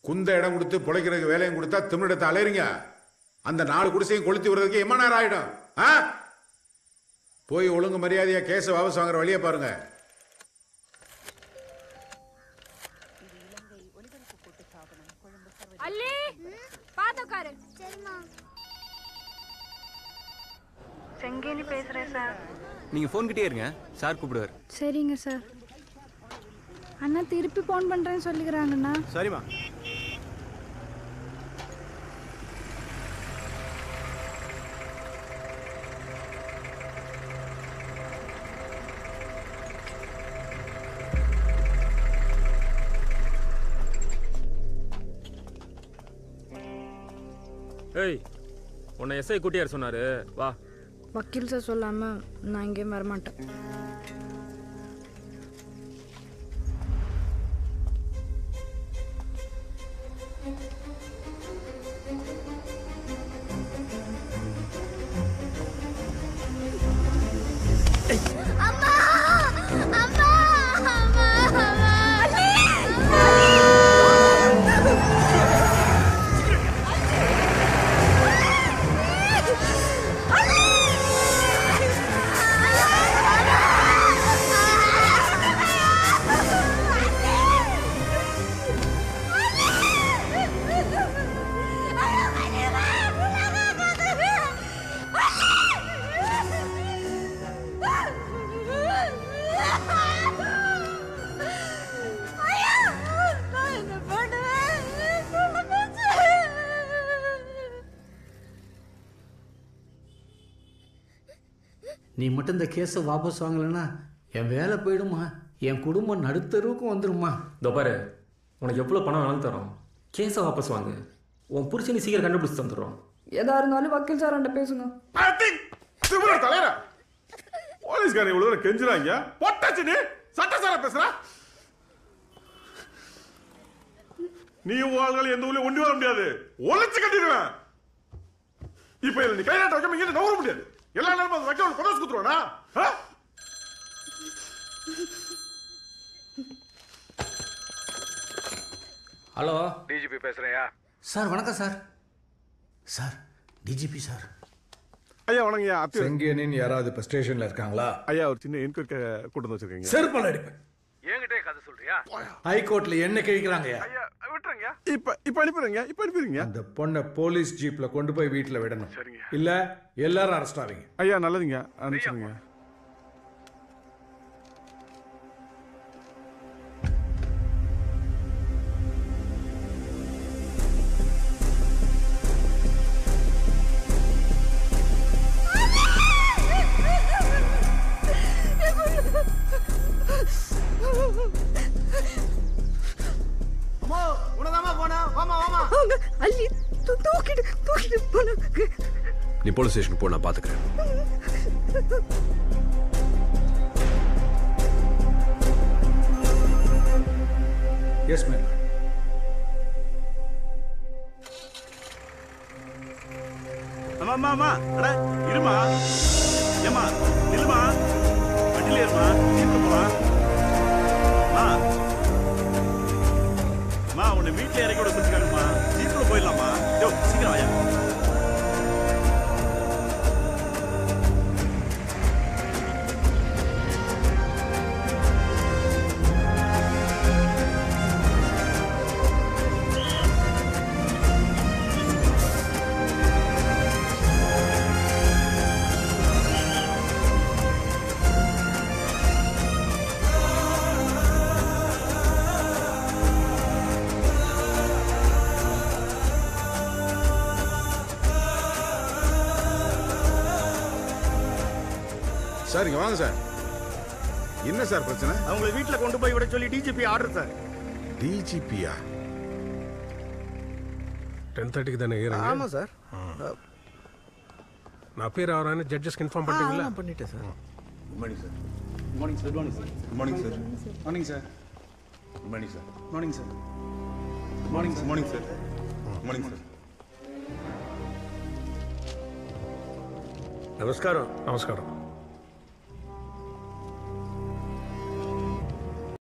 குந்த இடம் கொடுத்து பிழைக்கிறதுக்கு வேலையும் கொடுத்தா திமிழத்தை அலையறீங்க அந்த நாலு குடிசையும் கொளுத்தி விடுறதுக்கு எம்மா நேரம் ஆயிடும் ஆ போய் ஒழுங்கு மரியாதையா கேஸை வாபஸ் வாங்குற வழியை பாருங்க அல்லி பாத்து உட்காரு சரிம்மா செங்கேலி பேசுறேன் சார் நீங்க ஃபோன் கிட்டே இருங்க சார் கூப்பிடுவார் சரிங்க சார் அண்ணா திருப்பி ஃபோன் பண்றேன்னு சொல்லிக்கிறாங்கண்ணா சரிம்மா ஏய் உன்னை எஸ்ஐ கூட்டியார் சொன்னாரு வா வக்கீல் சார் சொல்லாம நான் எங்கேயும் வரமாட்டேன் அம்மா அம்மா அம்மா அம்மா நீ மட்டும் இந்த கேஸை வாபஸ் வாங்கலைன்னா என் வேலை போயிடுமா என் குடும்பம் நடுத்தருவுக்கும் வந்துருமா இதோ பாரு உனக்கு எவ்வளோ பணம் வேணாலும் தரோம் கேஸை வாபஸ் வாங்கு உன் புருஷனை சீக்கிரம் கண்டுபிடிச்சு தந்துடுறோம் எதா இருந்தாலும் வக்கீல் சார் என்கிட்ட பேசுங்க திமிழ தலைவர போலீஸ்காரன் இவ்வளவு தூரம் கெஞ்சுறாங்க பொட்டாச்சு நீ சட்டசார பேசுற நீ வாழ்கள் எந்த ஊர்லயும் ஒண்டி வர முடியாது ஒளிச்சு கட்டிடுவேன் இப்ப இதுல நீ கைநாட்ட வைக்காம இங்க நவர முடியாது எல்லா நேரமும் அந்த வைக்க கொண்டாச்சு குத்துருவானா ஆ? ஹலோ டிஜிபி பேசுறியா சார் வணக்கம் சார் சார் டிஜிபி சார் ஐயா வணங்கய்யா அத்தி செங்கேனின்னு யாராவது இப்போ ஸ்டேஷன்ல இருக்காங்களா ஐயா ஒரு சின்ன என்கொயரி கூட்டு வந்து வச்சிருக்கீங்க செருப்பால் அடிப்பேன் என்கிட்டே கதை சொல்றியா ஹைகோர்ட்ல என்ன கிழிக்கிறாங்கய்யா ஐயா விட்டுருங்க இப்ப இப்ப அனுப்பிடுங்க இப்ப அனுப்பிடுங்க அந்த பொண்ணை போலீஸ் ஜீப்ல கொண்டு போய் வீட்டுல விடணும் இல்ல எல்லாரும் அரெஸ்ட் ஆவீங்க ஐயா நல்லதுங்க அனுப்பிச்சுடுங்க அவங்க அள்ளி தூ- தூக்கிட்டு தூக்கிட்டு போனாங்க நீ போலீஸ் ஸ்டேஷனுக்கு போ நான் பாத்துக்கிறேன் எஸ் மேம் அம்மா அம்மா அட இருமா ஏமா நில்லுமா வண்டியில ஏறுமா ஜீப்ல போலாம் மா மா உன்னை வீட்டுல இறக்கி விட சொல்லிருக்காங்கம்மா ஜீப்ல போயிடலாமா யோ சீக்கிரம் வாயா சார் இங்க வாங்க சார் என்ன சார் பிரச்சனை அவங்கள வீட்டுல கொண்டு போய் விட சொல்லி டிஜிபி ஆர்டர் சார் டிஜிபியா టెన్ థర్టీకి దాన్ని ఏరండి ஆமா சார் నా పేరు ఎవరైనా జడ్జెస్కి ఇన్ఫార్మ్ பண்ணிட்டீங்களா பண்ணிட்டேன் sir morning sir morning sir morning sir morning sir morning sir morning sir morning sir morning sir morning sir నమస్కారం నమస్కారం